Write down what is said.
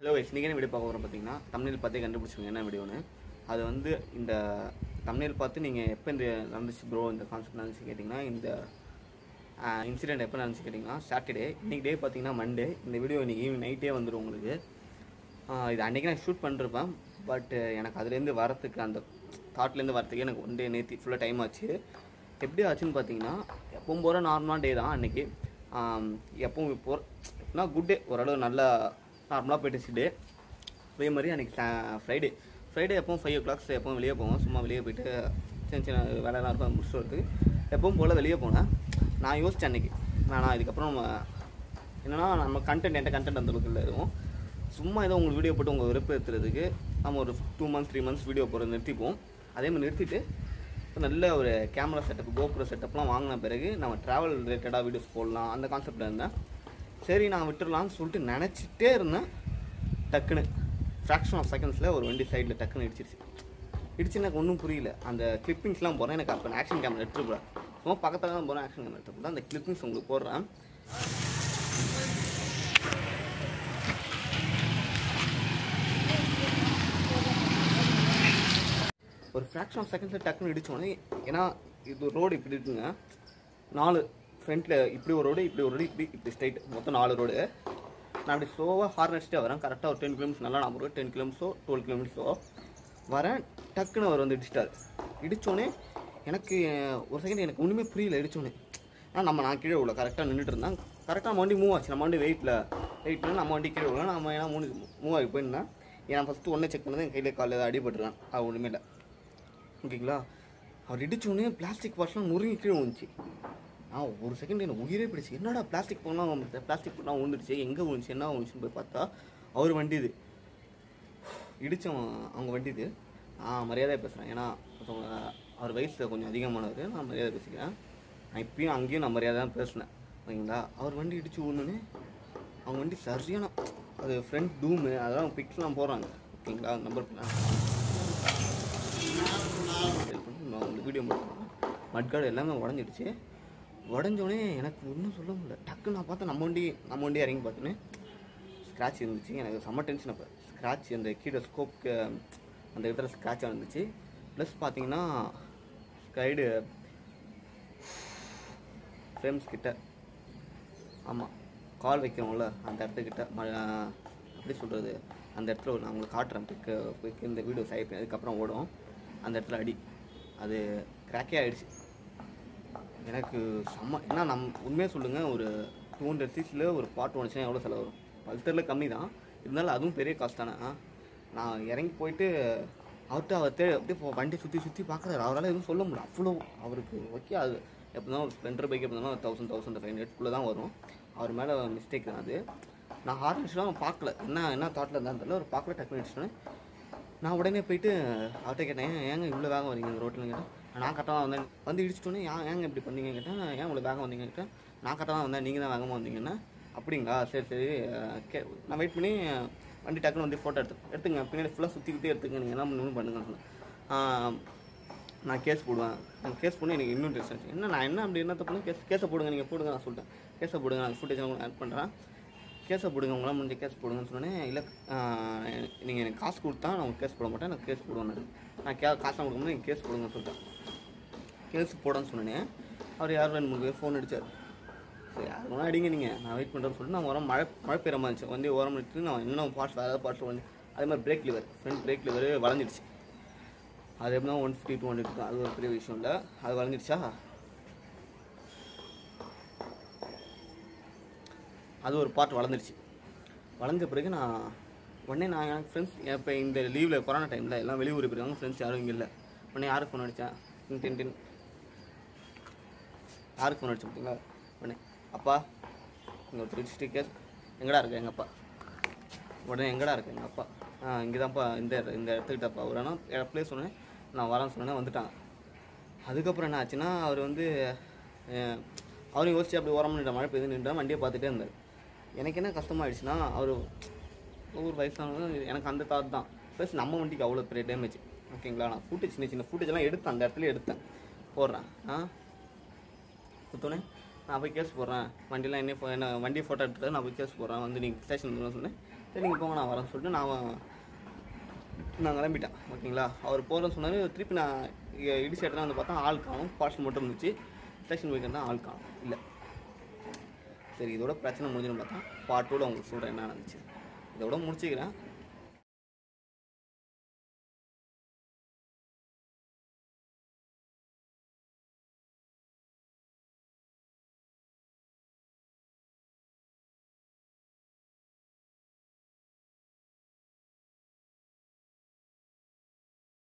Hello guys, இன்னைக்கு என்ன video பார்க்க போகிறோம் பார்த்தீங்கன்னா தமிழில் பார்த்தே கண்டுபிடிச்சிங்க என்ன வீடியோன்னு அது வந்து இந்த தமிழில் பார்த்து நீங்கள் எப்போ இந்த நடந்துச்சு ப்ரோ இந்த கான்செப்ட் நடந்துச்சு கேட்டிங்கன்னா இந்த இன்சிடென்ட் எப்போ நடந்துச்சு கேட்டிங்கன்னா சாட்டர்டே இன்னைக்கு டே பார்த்தீங்கன்னா மண்டே இந்த வீடியோ இன்னைக்கு ஈவினிங் நைட்டே வந்துடும் உங்களுக்கு ஆஹ் இது அன்றைக்கி நான் ஷூட் பண்ணிருப்பேன் பட் எனக்கு அதுலேருந்து வரத்துக்கு அந்த தாட்லேருந்து வரத்துக்கு எனக்கு ஒன் டே நேற்று ஃபுல்லாக டைம் ஆச்சு எப்படி ஆச்சுன்னு பார்த்தீங்கன்னா எப்பவும் போகிற நார்மலான டே தான் அன்றைக்கி எப்பவும் போகிற எப்படின்னா குட் டே ஓரளவு நல்லா நார்மலாக போயிட்டுச்சு டே அதே மாதிரி அன்றைக்கி ஃப்ரைடே ஃப்ரைடே எப்பவும் ஃபைவ் ஓ கிளாக்ஸ் எப்பவும் வெளியே போவோம் சும்மா வெளியே போயிட்டு சின்ன சின்ன வேலைலாம் இருக்கும் முடிச்சுட்டு வரதுக்கு எப்பவும் போல் வெளியே போனேன் நான் யோசித்தேன் அன்றைக்கி நான் இதுக்கப்புறம் நம்ம என்னன்னா நம்ம கண்டென்ட் என்கிட்ட கண்டென்ட் அந்த அளவுக்கு இல்லை எதுவும் சும்மா ஏதோ உங்களுக்கு வீடியோ போட்டு உங்கள் விருப்பம் ஏற்றுறதுக்கு நம்ம ஒரு two months three months video போகிறது நிறுத்திப்போம் அதே மாதிரி நிறுத்திட்டு இப்போ நல்ல ஒரு கேமரா செட்டப் கோப்ரோ செட்டப்லாம் வாங்கின பிறகு நம்ம ட்ராவல் ரிலேட்டடாக வீடியோஸ் போடலாம் அந்த கான்செப்டில் இருந்தேன் சரி நான் விட்டுறலாம்னு சொல்லிட்டு நினச்சிட்டே இருந்தேன் டக்குன்னு ஃப்ராக்ஷன் ஆஃப் செகண்ட்ஸில் ஒரு வண்டி சைடில் டக்குன்னு இடிச்சிருச்சு இடிச்சு எனக்கு ஒன்றும் புரியல அந்த கிளிப்பிங்ஸ்லாம் போகிறேன் எனக்கு அப்போ ஆக்ஷன் கேமரா எடுத்துட்டு போகிறேன் சும்மா பக்கத்தில் தான் போகிறேன் ஆக்ஷன் கேமரா எடுத்து போகிறேன் அந்த கிளிப்பிங்ஸ் உங்களுக்கு போடுறேன் ஒரு ஃப்ராக்ஷன் ஆஃப் செகண்ட்ஸில் டக்குன்னு இடிச்சோடனே ஏன்னா இது ரோடு இப்படி இருக்குங்க நாலு ஃப்ரண்ட்டில் இப்படி ஒரு ரோடு இப்படி ஒரு ரோடு இப்படி இப்படி ஸ்ட்ரைட் மொத்தம் நாலு ரோடு நான் அப்படி ஸ்லோவாக ஹார்ன் அடிச்சுட்டே வரேன் கரெக்டாக ஒரு டென் கிலோமீட்டர்ஸ் நல்லா நான் ஒரு டென் கிலோமீட்டர்ஸோ டுவெல் கிலோமீட்டர்ஸோ வரேன் டக்குன்னு அவர் வந்து இடிச்சிட்டார் இடித்தோடனே எனக்கு அஹ், ஒரு செகண்ட் எனக்கு ஒன்றுமே புரியல இடித்தோடனே ஆனால் நம்ம நான் கீழே விடல கரெக்டாக நின்றுட்டு இருந்தேன் கரெக்டாக நம்ம வண்டி மூவ் ஆச்சு நம்ம வண்டி வெயிட்டில் வெயிட்டில் நம்ம வண்டி கீழே விடல நம்ம ஏன்னா மூணு மூவ் ஆகி போயிருந்தேன் ஏன்னா ஃபஸ்ட்டு ஒன்றே செக் பண்ணது என் கையில் காலில் ஏதாவது அடிபட்டுருவேன் அது ஒன்றுமே இல்லை ஓகேங்களா அவர் இடிச்சோடனே பிளாஸ்டிக் பார்ட்ஸ்லாம் நொறுங்கி கீழே வந்துச்சு ஆ ஒரு செகண்ட் எனக்கு உயிரே பிடிச்சி என்னடா பிளாஸ்டிக் பொண்ணால் பிளாஸ்டிக் பொண்ணாக விழுந்துருச்சு எங்கே விழுந்துச்சு என்ன விழுந்துச்சுன்னு போய் பார்த்தா அவர் வண்டி இது இடித்தவன் அவங்க வண்டி இது நான் மரியாதையாக பேசுகிறேன் ஏன்னா ஒருத்தவங்க அவர் வயசில் கொஞ்சம் அதிகமானவர் நான் மரியாதை பேசிக்கிறேன் நான் இப்பயும் அங்கேயும் நான் மரியாதை தான் பேசினேன் ஓகேங்களா அவர் வண்டி இடிச்சு விழுந்தோடனே அவங்க வண்டி சரியான அது ஃப்ரண்ட் டூமு அதெல்லாம் பிக்ஸ்லாம் போடுறாங்க ஓகேங்களா நம்பர் நான் உங்களுக்கு வீடியோ மட்காடு எல்லாமே உடஞ்சிடுச்சு உடஞ்சோடனே எனக்கு ஒன்றும் சொல்ல முடியல டக்குன்னு நான் பார்த்தேன் நம்ம வண்டி நம்ம வண்டி இறங்கி பார்த்தோன்னே ஸ்க்ராட்ச் இருந்துச்சு எனக்கு செம்ம டென்ஷன் அப்போ ஸ்க்ராட்ச் அந்த கீழே ஸ்கோப்க்கு அந்த இடத்துல ஸ்க்ராட்சாக இருந்துச்சு ப்ளஸ் பார்த்தீங்கன்னா ஸ்கைடு ஃப்ரேம்ஸ் கிட்ட ஆமாம் கால் வைக்கிறோம்ல அந்த இடத்துக்கிட்ட ம- எப்படி சொல்கிறது அந்த இடத்துல ஒரு நான் உங்களுக்கு காட்டுறேன் பிக்கு பிக்கு இந்த வீடியோ சைப் அதுக்கப்புறம் ஓடும் அந்த இடத்துல அடி அது கிராக்கே ஆகிடுச்சு எனக்கு செம்ம ஏன்னா நம் உண்மையாக சொல்லுங்கள் ஒரு டூ ஹண்ட்ரட் சிக்ஸில் ஒரு பாட்டு வந்துச்சுன்னா எவ்வளோ செலவு வரும் பல்சரில் கம்மி தான் இருந்தாலும் அதுவும் பெரிய காஸ்ட் தானே ஆ? நான் இறங்கி போயிட்டு அவர்கிட்ட அவர் தே அப்படியே போ- வண்டி சுற்றி சுற்றி பார்க்குறாரு அவரால் எதுவும் சொல்ல முடியல அவ்வளோ அவருக்கு ஓகே அது எப்படிதான் ஒரு ஸ்ப்ளெண்டர் பைக் எப்படினாலும் தௌசண்ட் தௌசண்ட் ஃபைவ் ஹண்ட்ரட்குள்ளே தான் வரும் அவர் மேலே மிஸ்டேக் தான் அது நான் ஹார்ன் அடிச்சுலாம் பார்க்கல என்ன என்ன தாட்டில் இருந்தாலும் தெரியல ஒரு பார்க்கல டக்குனு அடிச்சிட்டேன் நான் உடனே போயிட்டு அவர்கிட்ட கேட்டேன் ஏன் ஏங்க இவ்வளோ வேகம் வரீங்க இந்த ரோட்டில் கேட்டேன் நான் கரெக்டாக தான் வந்தேன் வந்து இடிச்சிட்டோன்னே ஏன் ஏங்க இப்படி பண்ணீங்க கேட்டேன் ஏன் இவ்வளோ வேகம் வந்தீங்க கேட்டேன் நான் கரெக்டாக தான் வந்தேன் நீங்கள் தான் வேகமாக வந்தீங்கன்னா அப்படிங்களா சரி சரி அஹ், கே நான் வெயிட் பண்ணி அஹ், வண்டி டக்குன்னு வந்து ஃபோட்டோ எடுத்து எடுத்துங்க பின்னாடி ஃபுல்லாக சுற்றிக்கிட்டே எடுத்துங்க நீங்கள் என்ன பண்ணணும் பண்ணுங்கன்னு சொன்னேன் ஆஹ், நான் கேஸ் போடுவேன் நான் கேஸ் பண்ணி எனக்கு இன்னும் டென்ஷன் என்ன நான் என்ன அப்படி என்ன தப்பு கேஸ் கேஸை போடுங்க நீங்கள் போடுங்க நான் சொல்லிட்டேன் கேஸை போடுங்க நான் ஃபுட்டேஜ் ஆட் பண்ணுறேன் கேஸை போடுங்க உங்களால் முடிஞ்ச கேஸ் போடுங்கன்னு சொன்னேன் இல்லை நீங்கள் எனக்கு காசு கொடுத்தா நான் உங்களுக்கு கேஸ் போட மாட்டேன் நான் கேஸ் போடுவேன் நான் கே காசு கொடுக்கும்போது நீங்கள் கேஸ் போடுங்கன்னு சொல்லிட்டேன் கேஸ் போடன்னு சொன்னேன் அவர் யார் ரெண்டு மூணு பேர் ஃபோன் அடிச்சார் சரி யார் வேணா அடிங்க நீங்கள் நான் வெயிட் பண்ணுறேன்னு சொல்லிட்டு நான் உரம் மழை மழை பெய்கிற மாதிரி இருந்துச்சு வந்து ஓரம் எடுத்து நான் இன்னும் பார்ட்ஸ் வேறு ஏதாவது பார்ட்ஸ் வந்து அதே மாதிரி brake lever front brake lever வளைஞ்சிடுச்சு அது எப்படின்னா ஒன் ஃபிஃப்டி டூ ஹண்ட்ரட் தான் அது ஒரு பெரிய விஷயம் இல்லை அது வளைஞ்சிடுச்சா அது ஒரு பார்ட் வளர்ந்துருச்சு வளர்ந்த பிறகு நான் உடனே நான் எனக்கு ஃப்ரெண்ட்ஸ் இப்போ இந்த லீவில் கொரோனா டைமில் எல்லாம் வெளியூர் போயிருக்காங்க ஃப்ரெண்ட்ஸ் யாரும் இங்கே இல்லை உடனே யாருக்கு ஃபோன் அடித்தேன் டின் டின் டின் யாருக்கு ஃபோன் அடிச்சு பார்த்தீங்களா உடனே அப்பா இங்கே ஒரு டிஸ்ட்ரிக் கேஸ் எங்கடா இருக்கு எங்கள் அப்பா உடனே எங்கடா இருக்கு எங்கள் அப்பா ஆ இங்கே தான்ப்பா இந்த இந்த இடத்துக்கிட்டப்பா ஒரு ஆனால் ப்ளேஸ் சொன்னேன் நான் வரேன்னு சொன்னேன் வந்துட்டாங்க அதுக்கப்புறம் என்ன ஆச்சுன்னா அவர் வந்து அஹ், அவரும் யோசிச்சு அப்படி ஓரம் நின்ற மழை பெய்து நின்றா வண்டியை பார்த்துட்டே இருந்தார் எனக்கு என்ன கஷ்டமாயிடுச்சுன்னா அவர் ஒரு வயசானவங்க எனக்கு அந்த தாட் தான் ப்ளஸ் நம்ம வண்டிக்கு அவ்வளோ பெரிய டேமேஜ் ஓகேங்களா நான் ஃபுட்டேஜ் சின்ன சின்ன ஃபுட்டேஜ்லாம் எடுத்தேன் அந்த இடத்துல எடுத்தேன் போடுறேன் ஆ கொடுத்தோன்னே நான் போய் கேஸ் போடுறேன் வண்டிலாம் என்ன ஃபோ- என்ன வண்டி ஃபோட்டோ எடுத்துட்டு நான் போய் கேஸ் போடுறேன் வந்து நீங்கள் ஸ்டேஷன் வந்து சொன்னேன் சரி நீங்கள் போங்க நான் வரேன்னு சொல்லிட்டு நான் நான் கிளம்பிட்டேன் ஓகேங்களா அவர் போகிறேன்னு சொன்னார் திருப்பி நான் இ- இடிச்சு இடத்துல வந்து பார்த்தா ஆள் காணும் பார்சல் மட்டும் இருந்துச்சு ஸ்டேஷன் போய்க்கு தான் ஆள் காணும் இல்லை சரி இதோட பிரச்சனை முடிஞ்சுன்னு பார்த்தா பார்ட்டோட உங்களுக்கு சொல்கிறேன் என்ன நடந்துச்சு இதோட முடிச்சுக்கிறேன்